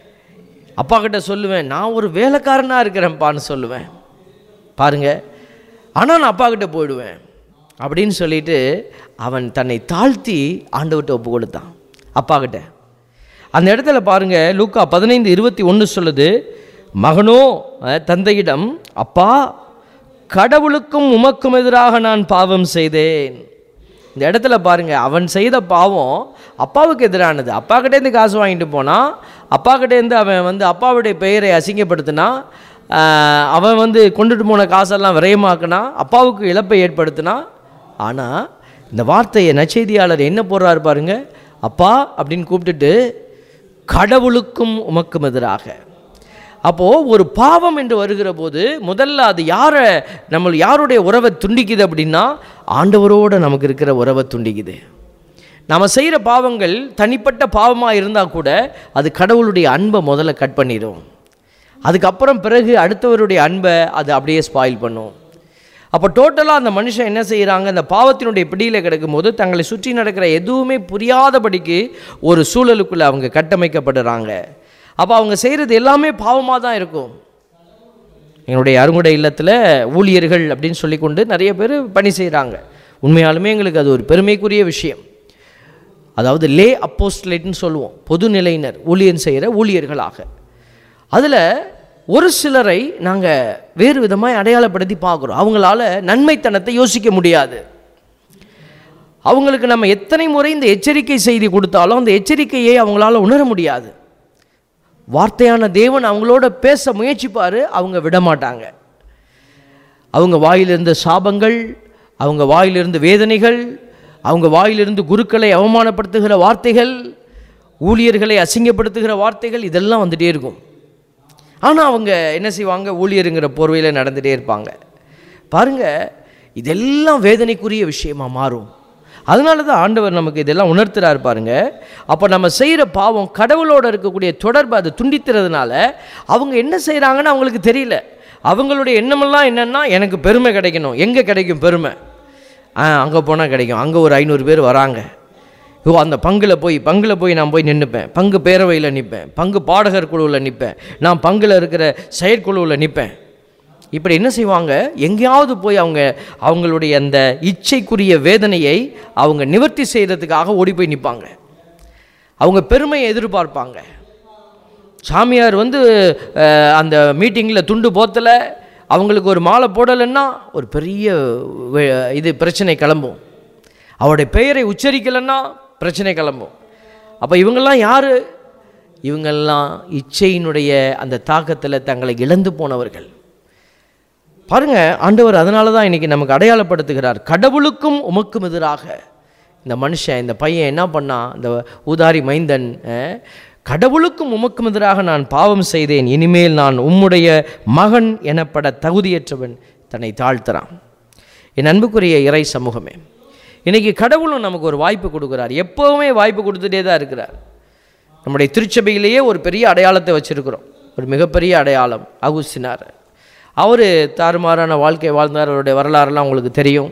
Speaker 2: அப்பா கிட்ட சொல்லுவேன் நான் ஒரு வேலைக்காரனாக இருக்கிறேன்ப்பான்னு சொல்லுவேன் பாருங்க ஆனால் நான் அப்பா கிட்ட போயிடுவேன் அப்படின்னு சொல்லிட்டு அவன் தன்னை தாழ்த்தி ஆண்டவர்கிட்ட ஒப்பு கொடுத்தான் அப்பா கிட்ட அந்த இடத்துல பாருங்க லூக்கா பதினைந்து இருபத்தி ஒன்று சொல்லுது மகனோ அஹ், தந்தையிடம் அப்பா கடவுளுக்கும் உமக்கும் எதிராக நான் பாவம் செய்தேன் இந்த இடத்துல பாருங்க அவன் செய்த பாவம் அப்பாவுக்கு எதிரானது அப்பா கிட்டேருந்து காசு வாங்கிட்டு போனான் அப்பா கிட்டேருந்து அவன் வந்து அப்பாவுடைய பெயரை அசிங்கப்படுத்தினா ஆஹ், அவன் வந்து கொண்டுட்டு போன காசெல்லாம் விரயமாக்குனா அப்பாவுக்கு இழப்பை ஏற்படுத்தினா ஆனால் இந்த வார்த்தையை நச்செய்தியாளர் என்ன போடுறாரு பாருங்க அப்பா அப்படின்னு கூப்பிட்டுட்டு கடவுளுக்கும் உமக்கும் எதிராக அப்போது ஒரு பாவம் என்று வருகிற போது முதல்ல அது யாரை நம்ம யாருடைய உறவை துண்டிக்குது அப்படின்னா ஆண்டவரோடு நமக்கு இருக்கிற உறவை துண்டிக்குது நாம் செய்கிற பாவங்கள் தனிப்பட்ட பாவமாக இருந்தால் கூட அது கடவுளுடைய அன்பை முதல்ல கட் பண்ணிடும் அதுக்கப்புறம் பிறகு அடுத்தவருடைய அன்பை அது அப்படியே ஸ்பாயில் பண்ணும் அப்போ டோட்டலாக அந்த மனுஷன் என்ன செய்கிறாங்க அந்த பாவத்தினுடைய பிடியில் கிடக்கும்போது தங்களை சுற்றி நடக்கிற எதுவுமே புரியாதபடிக்கு ஒரு சூழலுக்குள்ளே அவங்க கட்டமைக்கப்படுறாங்க அப்போ அவங்க செய்கிறது எல்லாமே பாவமாக தான் இருக்கும் எங்களுடைய அருங்குடை இல்லத்தில் ஊழியர்கள் அப்படின்னு சொல்லிக்கொண்டு நிறைய பேர் பணி செய்கிறாங்க உண்மையாலுமே எங்களுக்கு அது ஒரு பெருமைக்குரிய விஷயம் அதாவது லே அப்போஸ்டலேட்னு சொல்லுவோம் பொதுநிலையினர் ஊழியன் செய்கிற ஊழியர்களாக அதில் ஒரு சிலரை நாங்கள் வேறு விதமாக அடையாளப்படுத்தி பார்க்குறோம் அவங்களால நன்மைத்தனத்தை யோசிக்க முடியாது அவங்களுக்கு நம்ம எத்தனை முறை இந்த எச்சரிக்கை செய்தி கொடுத்தாலும் அந்த எச்சரிக்கையை அவங்களால உணர முடியாது வார்த்தையான தேவன் அவங்களோட பேச முயற்சிப்பார் அவங்க விட மாட்டாங்க அவங்க வாயிலிருந்த சாபங்கள் அவங்க வாயிலிருந்து வேதனைகள் அவங்க வாயிலிருந்து குருக்களை அவமானப்படுத்துகிற வார்த்தைகள் ஊழியர்களை அசிங்கப்படுத்துகிற வார்த்தைகள் இதெல்லாம் வந்துட்டே இருக்கும் ஆனால் அவங்க என்ன செய்வாங்க ஊழியருங்கிற போர்வையில் நடந்துகிட்டே இருப்பாங்க பாருங்க இதெல்லாம் வேதனைக்குரிய விஷயமா மாறும் அதனால தான் ஆண்டவர் நமக்கு இதெல்லாம் உணர்த்துறாரு பாருங்க அப்போ நம்ம செய்கிற பாவம் கடவுளோட இருக்கக்கூடிய தொடர்பு அது துண்டித்துறதுனால அவங்க என்ன செய்கிறாங்கன்னு அவங்களுக்கு தெரியல அவங்களுடைய எண்ணமெல்லாம் என்னென்னா எனக்கு பெருமை கிடைக்கணும் எங்கே கிடைக்கும் பெருமை ஆ அங்கே போனால் கிடைக்கும் அங்கே ஒரு ஐநூறு பேர் வராங்க ஓ அந்த பங்கில் போய் பங்கில் போய் நான் போய் நின்றுப்பேன் பங்கு பேரவையில் நிற்பேன் பங்கு பாடகர் குழுவில் நிற்பேன் நான் பங்கில் இருக்கிற செயற்குழுவில் நிற்பேன் இப்படி என்ன செய்வாங்க எங்கேயாவது போய் அவங்க அவங்களுடைய அந்த இச்சைக்குரிய வேதனையை அவங்க நிவர்த்தி செய்கிறதுக்காக ஓடி போய் நிற்பாங்க அவங்க பெருமையை எதிர்பார்ப்பாங்க சாமியார் வந்து அஹ், அந்த மீட்டிங்கில் துண்டு போத்தலை அவங்களுக்கு ஒரு மாலை போடலைன்னா ஒரு பெரிய வே- இது பிரச்சனை கிளம்பும் அவருடைய பெயரை உச்சரிக்கலைன்னா பிரச்சனை கிளம்பும் அப்போ இவங்கெல்லாம் யார் இவங்கெல்லாம் இச்சையினுடைய அந்த தாக்கத்தில் தங்களை இழந்து போனவர்கள் பாருங்க ஆண்டவர் அதனால தான் இன்னைக்கு நமக்கு அடையாளப்படுத்துகிறார் கடவுளுக்கும் உமக்கும் எதிராக இந்த மனுஷன் இந்த பையன் என்ன பண்ணான் இந்த ஊதாரி மைந்தன் அஹ், கடவுளுக்கும் உமக்கும் எதிராக நான் பாவம் செய்தேன் இனிமேல் நான் உம்முடைய மகன் எனப்பட தகுதியற்றவன் தன்னை தாழ்த்துறான் என் அன்புக்குரிய இறை சமூகமே இன்னைக்கு கடவுளும் நமக்கு ஒரு வாய்ப்பு கொடுக்குறார் எப்போவுமே வாய்ப்பு கொடுத்துட்டே தான் இருக்கிறார் நம்முடைய திருச்சபையிலேயே ஒரு பெரிய அடையாளத்தை வச்சிருக்கிறோம் ஒரு மிகப்பெரிய அடையாளம் அகுஸ்தினார் அவர் தாறுமாறான வாழ்க்கை வாழ்ந்தார் அவருடைய வரலாறுலாம் உங்களுக்கு தெரியும்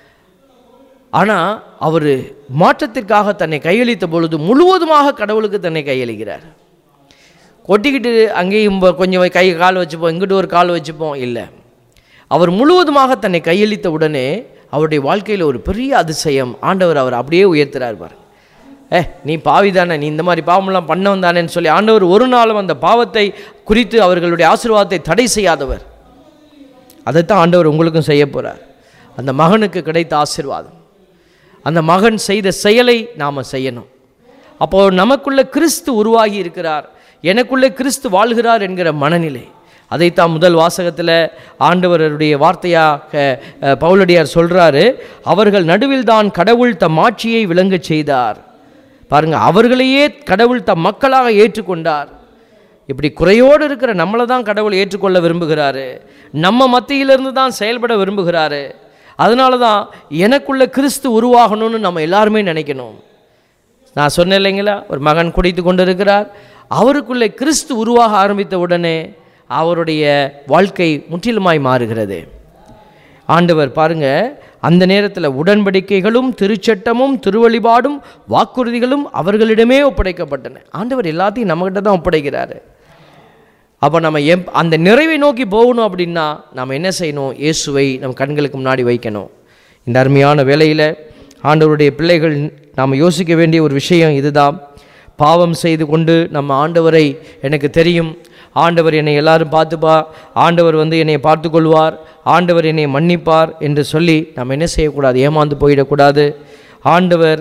Speaker 2: ஆனால் அவர் மாற்றத்திற்காக தன்னை கையளித்த பொழுது முழுவதுமாக கடவுளுக்கு தன்னை கையளிக்கிறார் கொட்டிக்கிட்டு அங்கேயும் ப- கொஞ்சம் கை கால் வச்சுப்போம் இங்கிட்டு ஒரு கால் வச்சுப்போம் இல்லை அவர் முழுவதுமாக தன்னை கையளித்த உடனே அவருடைய வாழ்க்கையில் ஒரு பெரிய அதிசயம் ஆண்டவர் அவர் அப்படியே உயர்த்துறார் பாருங்க ஏ நீ பாவி தானே நீ இந்த மாதிரி பாவமெல்லாம் பண்ணவன் தானேன்னு சொல்லி ஆண்டவர் ஒரு நாளும் அந்த பாவத்தை குறித்து அவர்களுடைய ஆசீர்வாதத்தை தடை செய்யாதவர் அதைத்தான் ஆண்டவர் உங்களுக்கும் செய்ய போகிறார் அந்த மகனுக்கு கிடைத்த ஆசீர்வாதம் அந்த மகன் செய்த செயலை நாம் செய்யணும் அப்போ நமக்குள்ள கிறிஸ்து உருவாகி இருக்கிறார் எனக்குள்ளே கிறிஸ்து வாழ்கிறார் என்கிற மனநிலை அதைத்தான் முதல் வாசகத்தில் ஆண்டவருடைய வார்த்தையாக அஹ், பவுலடியார் சொல்றாரு அவர்கள் நடுவில் தான் கடவுள் தம் ஆட்சியை விளங்கச் செய்தார் பாருங்க அவர்களையே கடவுள் தம் மக்களாக ஏற்றுக்கொண்டார் இப்படி குறையோடு இருக்கிற நம்மளை தான் கடவுள் ஏற்றுக்கொள்ள விரும்புகிறாரு நம்ம மத்தியிலிருந்து தான் செயல்பட விரும்புகிறாரு அதனால தான் எனக்குள்ள கிறிஸ்து உருவாகணும்னு நம்ம எல்லாருமே நினைக்கணும் நான் சொன்னேன் இல்லைங்களா ஒரு மகன் குடித்து கொண்டிருக்கிறார் அவருக்குள்ளே கிறிஸ்து உருவாக ஆரம்பித்த உடனே அவருடைய வாழ்க்கை முற்றிலுமாய் மாறுகிறது ஆண்டவர் பாருங்க அந்த நேரத்தில் உடன்படிக்கைகளும் திருச்சட்டமும் திருவழிபாடும் வாக்குறுதிகளும் அவர்களிடமே ஒப்படைக்கப்பட்டன ஆண்டவர் எல்லாத்தையும் நம்மகிட்ட தான் ஒப்படைக்கிறாரு அப்போ நம்ம எம் அந்த நிறைவை நோக்கி போகணும் அப்படின்னா நம்ம என்ன செய்யணும் இயேசுவை நம் கண்களுக்கு முன்னாடி வைக்கணும் இந்த அருமையான வேளையில் ஆண்டவருடைய பிள்ளைகள் நாம் யோசிக்க வேண்டிய ஒரு விஷயம் இதுதான் பாவம் செய்து கொண்டு நம்ம ஆண்டவரை எனக்கு தெரியும் ஆண்டவர் என்னை எல்லாரும் பார்த்துப்பா ஆண்டவர் வந்து என்னை பார்த்து கொள்வார் ஆண்டவர் என்னை மன்னிப்பார் என்று சொல்லி நம்ம என்ன செய்யக்கூடாது ஏமாந்து போயிடக்கூடாது ஆண்டவர்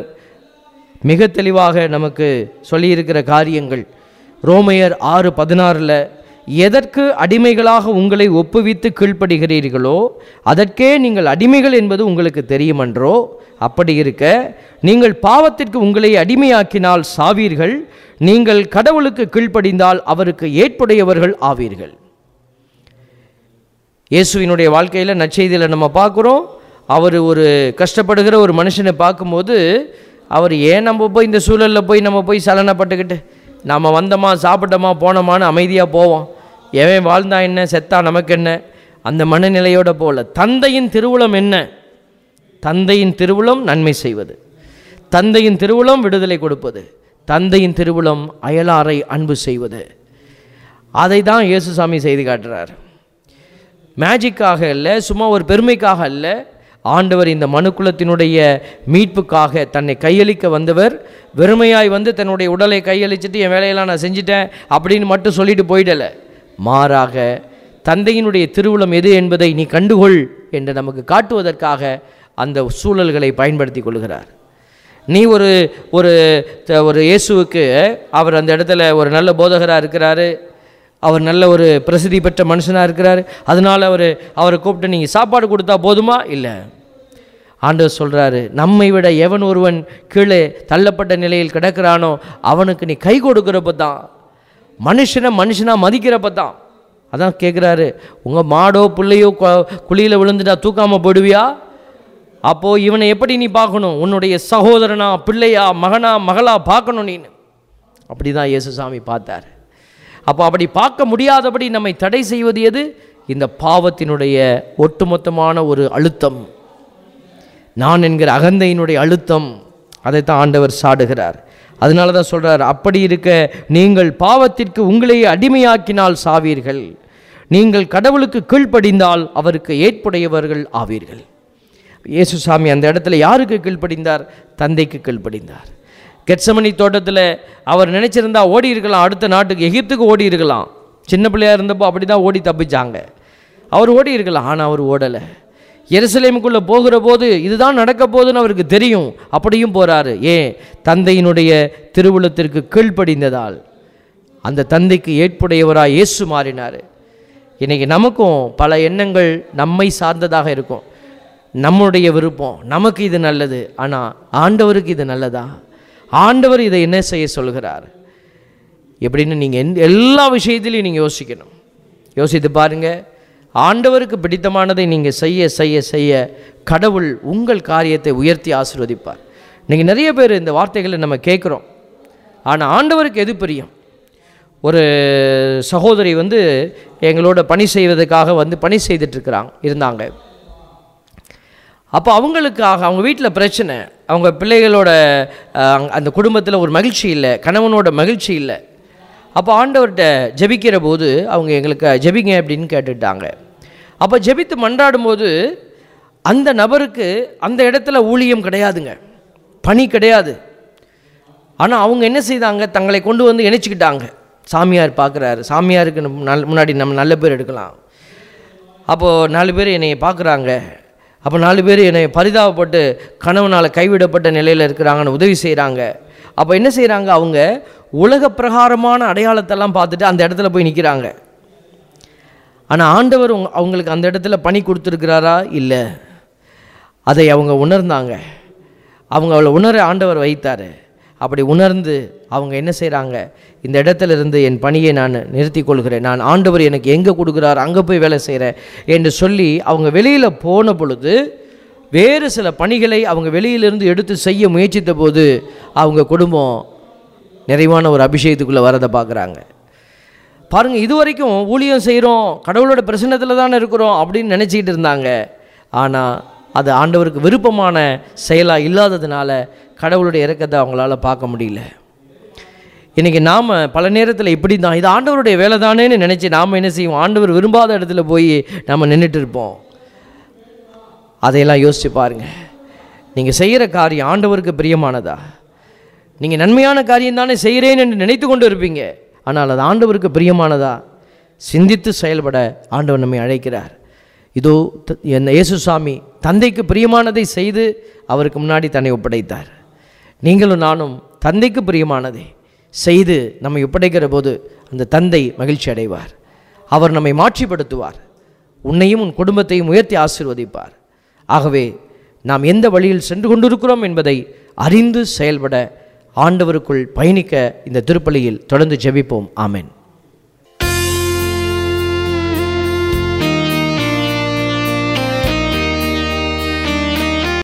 Speaker 2: மிக தெளிவாக நமக்கு சொல்லியிருக்கிற காரியங்கள் ரோமையர் ஆறு பதினாறில் எதற்கு அடிமைகளாக உங்களை ஒப்புவித்து கீழ்ப்படுகிறீர்களோ அதற்கே நீங்கள் அடிமைகள் என்பது உங்களுக்கு தெரியுமன்றோ அப்படி இருக்க நீங்கள் பாவத்திற்கு உங்களை அடிமையாக்கினால் சாவீர்கள் நீங்கள் கடவுளுக்கு கீழ்ப்படிந்தால் அவருக்கு ஏற்புடையவர்கள் ஆவீர்கள் இயேசுவினுடைய வாழ்க்கையில் நற்செய்தியில் நம்ம பார்க்குறோம் அவர் ஒரு கஷ்டப்படுகிற ஒரு மனுஷனை பார்க்கும்போது அவர் ஏன் நம்ம போய் இந்த சூழலில் போய் நம்ம போய் சலனப்பட்டுக்கிட்டு நம்ம வந்தோமா சாப்பிட்டோமா போனோமான்னு அமைதியாக போவோம் எவன் வாழ்ந்தா என்ன செத்தா நமக்கு என்ன அந்த மனநிலையோட போல தந்தையின் திருவுளம் என்ன தந்தையின் திருவுளம் நன்மை செய்வது தந்தையின் திருவுளம் விடுதலை கொடுப்பது தந்தையின் திருவுளம் அயலாரை அன்பு செய்வது அதை தான் இயேசுசாமி செய்து காட்டுறார் மேஜிக்காக இல்லை சும்மா ஒரு பெருமைக்காக அல்ல ஆண்டவர் இந்த மனுக்குலத்தினுடைய மீட்புக்காக தன்னை கையளிக்க வந்தவர் வெறுமையாய் வந்து தன்னுடைய உடலை கையளிச்சிட்டு என் வேலையெல்லாம் நான் செஞ்சிட்டேன் அப்படின்னு மட்டும் சொல்லிட்டு போயிடலை மாறாக தந்தையினுடைய திருவுளம் எது என்பதை நீ கண்டுகொள் என்று நமக்கு காட்டுவதற்காக அந்த சூழல்களை பயன்படுத்தி கொள்கிறார் நீ ஒரு ஒரு த- ஒரு இயேசுவுக்கு அவர் அந்த இடத்துல ஒரு நல்ல போதகராக இருக்கிறாரு அவர் நல்ல ஒரு பிரசித்தி பெற்ற மனுஷனாக இருக்கிறாரு அதனால் அவர் அவரை கூப்பிட்டு நீங்கள் சாப்பாடு கொடுத்தா போதுமா இல்லை ஆண்டவர் சொல்கிறாரு நம்மை விட எவன் ஒருவன் கீழே தள்ளப்பட்ட நிலையில் கிடக்கிறானோ அவனுக்கு நீ கை கொடுக்குறப்ப தான் மனுஷனை மனுஷனாக மதிக்கிறப்ப தான் அதான் கேட்குறாரு உங்கள் மாடோ பிள்ளையோ குழியில் விழுந்துட்டா தூக்காமல் போடுவியா அப்போது இவனை எப்படி நீ பார்க்கணும் உன்னுடைய சகோதரனா பிள்ளையா மகனா மகளா பார்க்கணும் நீ அப்படி தான் இயேசுசாமி பார்த்தார் அப்போ அப்படி பார்க்க முடியாதபடி நம்மை தடை செய்வது எது இந்த பாவத்தினுடைய ஒட்டுமொத்தமான ஒரு அழுத்தம் நான் என்கிற அகந்தையினுடைய அழுத்தம் அதைத்தான் ஆண்டவர் சாடுகிறார் அதனால தான் சொல்றார் அப்படி இருக்க நீங்கள் பாவத்திற்கு உங்களையே அடிமையாக்கினால் சாவீர்கள் நீங்கள் கடவுளுக்கு கீழ்ப்படிந்தால் அவருக்கு ஏற்புடையவர்கள் ஆவீர்கள் இயேசுசாமி அந்த இடத்துல யாருக்கு கீழ்ப்படிந்தார் தந்தைக்கு கீழ்ப்படிந்தார் கெட்சமணி தோட்டத்தில் அவர் நினச்சிருந்தா ஓடி இருக்கலாம் அடுத்த நாட்டுக்கு எகிப்துக்கு ஓடி இருக்கலாம் சின்ன பிள்ளையா இருந்தப்போ அப்படி தான் ஓடி தப்பிச்சாங்க அவர் ஓடி இருக்கலாம் ஆனால் அவர் ஓடலை எருசலேமுக்குள்ளே போகிற போது இதுதான் நடக்க போகுதுன்னு அவருக்கு தெரியும் அப்படியும் போகிறாரு ஏன் தந்தையினுடைய திருவுளத்திற்கு கீழ்ப்படிந்ததால் அந்த தந்தைக்கு ஏற்புடையவராக இயேசு மாறினார் இன்றைக்கி நமக்கும் பல எண்ணங்கள் நம்மை சார்ந்ததாக இருக்கும் நம்முடைய விருப்பம் நமக்கு இது நல்லது ஆனால் ஆண்டவருக்கு இது நல்லதா ஆண்டவர் இதை என்ன செய்ய சொல்கிறார் எப்படின்னு நீங்கள் எந்த எல்லா விஷயத்திலையும் நீங்கள் யோசிக்கணும் யோசித்து பாருங்க ஆண்டவருக்கு பிடித்தமானதை நீங்கள் செய்ய செய்ய செய்ய கடவுள் உங்கள் காரியத்தை உயர்த்தி ஆசீர்வதிப்பார் நீங்கள் நிறைய பேர் இந்த வார்த்தைகளை நம்ம கேட்குறோம் ஆனால் ஆண்டவருக்கு எது பிரியம் ஒரு சகோதரி வந்து எங்களோட பணி செய்வதற்காக வந்து பணி செய்துட்ருக்குறாங்க இருந்தாங்க அப்போ அவங்களுக்காக அவங்க வீட்டில் பிரச்சனை அவங்க பிள்ளைகளோட அஹ், அந்த குடும்பத்தில் ஒரு மகிழ்ச்சி இல்லை கணவனோட மகிழ்ச்சி இல்லை அப்போ ஆண்டவர்கிட்ட ஜெபிக்கிற போது அவங்க எங்களுக்கு ஜெபிங்க அப்படின்னு கேட்டுட்டாங்க அப்போ ஜெபித்து மன்றாடும் போது அந்த நபருக்கு அந்த இடத்துல ஊழியம் கிடையாதுங்க பணி கிடையாது ஆனால் அவங்க என்ன செய்தாங்க தங்களை கொண்டு வந்து இணைச்சிக்கிட்டாங்க சாமியார் பார்க்குறாரு சாமியாருக்கு நம்ம நல் முன்னாடி நம்ம நல்ல பேர் எடுக்கலாம் அப்போது நாலு பேர் என்னை பார்க்குறாங்க அப்போ நாலு பேர் என்னை பரிதாபப்பட்டு கணவனால் கைவிடப்பட்ட நிலையில் இருக்கிறாங்கன்னு உதவி செய்கிறாங்க அப்போ என்ன செய்கிறாங்க அவங்க உலக பிரகாரமான அடையாளத்தெல்லாம் பார்த்துட்டு அந்த இடத்துல போய் நிற்கிறாங்க ஆனால் ஆண்டவர் உங்க- அவங்களுக்கு அந்த இடத்துல பணி கொடுத்துருக்கிறாரா இல்லை அதை அவங்க உணர்ந்தாங்க அவங்க அவளை உணர ஆண்டவர் வைத்தார் அப்படி உணர்ந்து அவங்க என்ன செய்கிறாங்க இந்த இடத்துல இருந்து என் பணியை நான் நிறுத்தி கொள்கிறேன் நான் ஆண்டவர் எனக்கு எங்கே கொடுக்குறார் அங்கே போய் வேலை செய்கிறேன் என்று சொல்லி அவங்க வெளியில் போன பொழுது வேறு சில பணிகளை அவங்க வெளியிலிருந்து எடுத்து செய்ய முயற்சித்த போது அவங்க குடும்பம் நிறைவான ஒரு அபிஷேகத்துக்குள்ளே வரதை பார்க்குறாங்க பாருங்கள் இது வரைக்கும் ஊழியம் செய்கிறோம் கடவுளோட பிரசன்னத்தில் தானே இருக்கிறோம் அப்படின்னு நினச்சிக்கிட்டு இருந்தாங்க ஆனால் அது ஆண்டவருக்கு விருப்பமான செயலாக இல்லாததுனால கடவுளுடைய இறக்கத்தை அவங்களால பார்க்க முடியல இன்றைக்கி நாம் பல நேரத்தில் இப்படி தான் இது ஆண்டவருடைய வேலை தானேன்னு நினச்சி நாம் என்ன செய்வோம் ஆண்டவர் விரும்பாத இடத்துல போய் நம்ம நின்றுட்டு இருப்போம் அதையெல்லாம் யோசித்து பாருங்கள் நீங்கள் செய்கிற காரியம் ஆண்டவருக்கு பிரியமானதா நீங்கள் நன்மையான காரியம் தானே செய்கிறேன் என்று நினைத்து கொண்டு இருப்பீங்க ஆனால் அது ஆண்டவருக்கு பிரியமானதா சிந்தித்து செயல்பட ஆண்டவர் நம்மை அழைக்கிறார் இதோ த- என்ன இயேசுசாமி தந்தைக்கு பிரியமானதை செய்து அவருக்கு முன்னாடி தன்னை ஒப்படைத்தார் நீங்களும் நானும் தந்தைக்கு பிரியமானதை செய்து நம்மை ஒப்படைக்கிற போது அந்த தந்தை மகிழ்ச்சி அடைவார் அவர் நம்மை மாற்றிப்படுத்துவார் உன்னையும் உன் குடும்பத்தையும் உயர்த்தி ஆசீர்வதிப்பார் ஆகவே நாம் எந்த வழியில் சென்று கொண்டிருக்கிறோம் என்பதை அறிந்து செயல்பட ஆண்டவருக்குள் பயணிக்க இந்த திருப்பலியில் தொடர்ந்து ஜெபிப்போம் ஆமென்